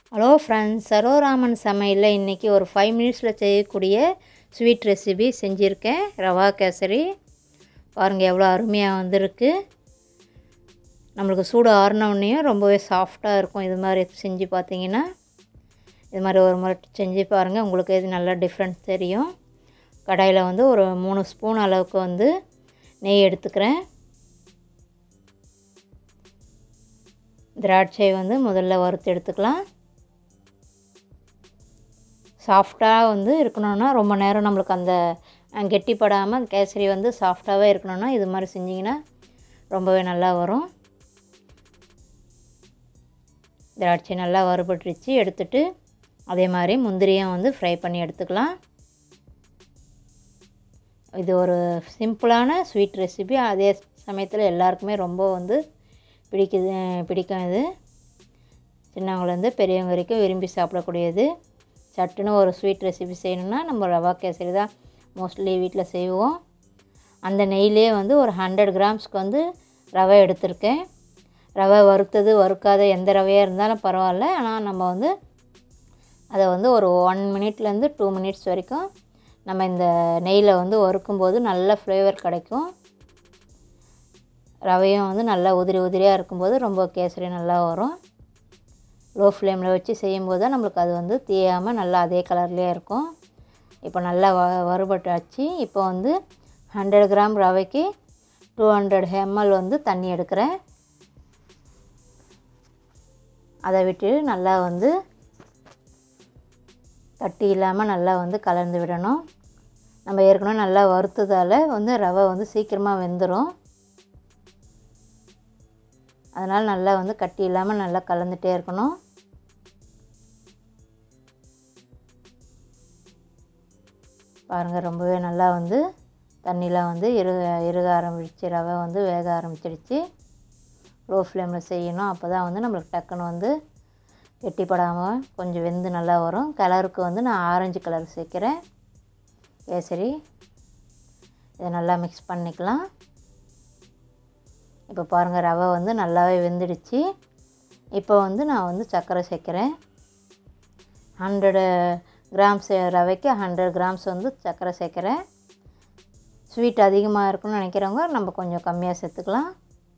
hello friends சரோராமன் சமையலில் இன்றைக்கி ஒரு ஃபைவ் மினிட்ஸில் செய்யக்கூடிய ஸ்வீட் ரெசிபி செஞ்சுருக்கேன் ரவா கேசரி பாருங்கள் எவ்வளோ அருமையாக வந்திருக்கு நம்மளுக்கு சூடு ஆறினவுடனேயும் ரொம்பவே சாஃப்டாக இருக்கும் இது மாதிரி செஞ்சு பார்த்தீங்கன்னா இது மாதிரி ஒரு முறை செஞ்சு பாருங்கள் உங்களுக்கு இது நல்லா டிஃப்ரெண்ட் தெரியும் கடாயில் வந்து ஒரு மூணு ஸ்பூன் அளவுக்கு வந்து நெய் எடுத்துக்கிறேன் திராட்சை வந்து முதல்ல வறுத்து எடுத்துக்கலாம் சாஃப்டாக வந்து இருக்கணும்னா ரொம்ப நேரம் நம்மளுக்கு அந்த கெட்டிப்படாமல் கேசரி வந்து சாஃப்டாகவே இருக்கணும்னா இது மாதிரி செஞ்சிங்கன்னா ரொம்பவே நல்லா வரும் திராட்சை நல்லா வறுபட்டுருச்சு எடுத்துட்டு அதே மாதிரி முந்திரியும் வந்து ஃப்ரை பண்ணி எடுத்துக்கலாம் இது ஒரு சிம்பிளான ஸ்வீட் ரெசிபி அதே சமயத்தில் எல்லாருக்குமே ரொம்ப வந்து பிடிக்குது பிடிக்கும் இது சின்னவங்கலேருந்து பெரியவங்க வரைக்கும் விரும்பி சாப்பிடக்கூடியது சட்டுன்னு ஒரு ஸ்வீட் ரெசிபி செய்யணுன்னா நம்ம ரவா கேசரி தான் மோஸ்ட்லி வீட்டில் செய்வோம் அந்த நெய்லேயே வந்து ஒரு ஹண்ட்ரட் கிராம்ஸ்க்கு வந்து ரவை எடுத்திருக்கேன் ரவை வறுத்தது வறுக்காத எந்த ரவையாக இருந்தாலும் பரவாயில்ல ஆனால் நம்ம வந்து அதை வந்து ஒரு ஒன் மினிட்லேருந்து டூ மினிட்ஸ் வரைக்கும் நம்ம இந்த நெய்யில் வந்து வறுக்கும்போது நல்ல ஃப்ளேவர் கிடைக்கும் ரவையும் வந்து நல்லா உதிரி உதிரியாக இருக்கும்போது ரொம்ப கேசரி நல்லா வரும் லோ ஃப்ளேமில் வச்சு செய்யும்போது தான் நம்மளுக்கு அது வந்து தீயாமல் நல்லா அதே கலர்லேயே இருக்கும் இப்போ நல்லா வ வறுபட்டாச்சு இப்போ வந்து ஹண்ட்ரட் கிராம் ரவைக்கு டூ ஹண்ட்ரட் எம்எல் வந்து தண்ணி எடுக்கிறேன் அதை விட்டு நல்லா வந்து கட்டி இல்லாமல் நல்லா வந்து கலந்து விடணும் நம்ம ஏற்கனவே நல்லா வறுத்ததால் வந்து ரவை வந்து சீக்கிரமாக வெந்துடும் அதனால் நல்லா வந்து கட்டி இல்லாமல் நல்லா கலந்துகிட்டே இருக்கணும் பாருங்கள் ரொம்பவே நல்லா வந்து தண்ணிலாம் வந்து இரு இறுக ஆரம்பிச்சு ரவை வந்து வேக ஆரம்பிச்சிடுச்சு லோ ஃப்ளேமில் செய்யணும் அப்போ தான் வந்து நம்மளுக்கு டக்குன்னு வந்து கெட்டிப்படாமல் கொஞ்சம் வெந்து நல்லா வரும் கலருக்கு வந்து நான் ஆரஞ்சு கலர் சேர்க்குறேன் கேசரி இதை நல்லா மிக்ஸ் பண்ணிக்கலாம் இப்போ பாருங்கள் ரவை வந்து நல்லாவே வெந்துடுச்சு இப்போ வந்து நான் வந்து சர்க்கரை சேர்க்குறேன் ஹண்ட்ரடு கிராம்ஸ் ரவைக்கு ஹண்ட்ரட் கிராம்ஸ் வந்து சர்க்கரை சேர்க்குறேன் ஸ்வீட் அதிகமாக இருக்குன்னு நினைக்கிறவங்க நம்ம கொஞ்சம் கம்மியாக சேர்த்துக்கலாம்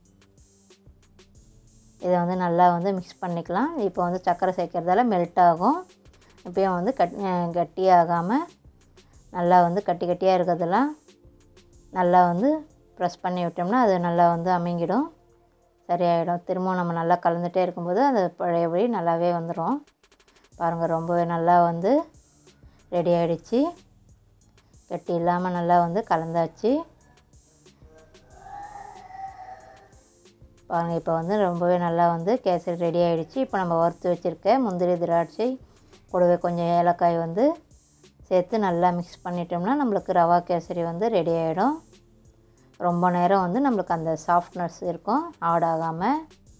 இதை வந்து நல்லா வந்து மிக்ஸ் பண்ணிக்கலாம் இப்போ வந்து சர்க்கரை சேர்க்கறதால மெல்ட் ஆகும் இப்போயும் வந்து கட் கட்டியாகாமல் நல்லா வந்து கட்டி கட்டியாக இருக்கிறதெல்லாம் நல்லா வந்து ப்ரெஸ் பண்ணி விட்டோம்னா அது நல்லா வந்து அமைங்கிடும் சரியாயிடும் திரும்பவும் நம்ம நல்லா கலந்துகிட்டே இருக்கும்போது அது பழையபடி நல்லாவே வந்துடும் பாருங்கள் ரொம்பவே நல்லா வந்து ரெடி ஆகிடுச்சு கட்டி இல்லாமல் நல்லா வந்து கலந்தாச்சு பாருங்கள் இப்போ வந்து ரொம்பவே நல்லா வந்து கேசரி ரெடி ஆகிடுச்சு இப்போ நம்ம வறுத்து வச்சுருக்க முந்திரி திராட்சை கூடவே கொஞ்சம் ஏலக்காய் வந்து சேர்த்து நல்லா மிக்ஸ் பண்ணிட்டோம்னா நம்மளுக்கு ரவா கேசரி வந்து ரெடி ஆகிடும் ரொம்ப நேரம் வந்து நம்மளுக்கு அந்த சாஃப்ட்னஸ் இருக்கும் ஆடாகாமல்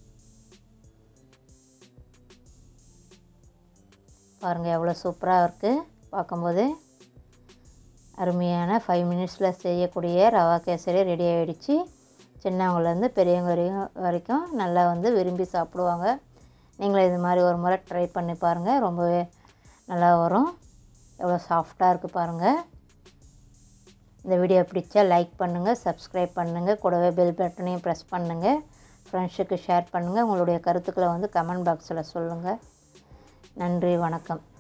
பாருங்கள் எவ்வளோ சூப்பராக இருக்குது பார்க்கும்போது அருமையான ஃபைவ் மினிட்ஸில் செய்யக்கூடிய ரவா கேசரி ரெடி ஆகிடுச்சு சின்னவங்கலேருந்து பெரியவங்க வரைக்கும் வரைக்கும் நல்லா வந்து விரும்பி சாப்பிடுவாங்க நீங்களும் இது மாதிரி ஒரு முறை ட்ரை பண்ணி பாருங்கள் ரொம்பவே நல்லா வரும் எவ்வளோ சாஃப்டாக இருக்குது பாருங்கள் இந்த வீடியோ பிடிச்சா லைக் பண்ணுங்கள் சப்ஸ்கிரைப் பண்ணுங்கள் கூடவே பெல் பட்டனையும் ப்ரெஸ் பண்ணுங்கள் ஃப்ரெண்ட்ஸுக்கு ஷேர் பண்ணுங்கள் உங்களுடைய கருத்துக்களை வந்து கமெண்ட் பாக்ஸில் சொல்லுங்கள் நன்றி வணக்கம்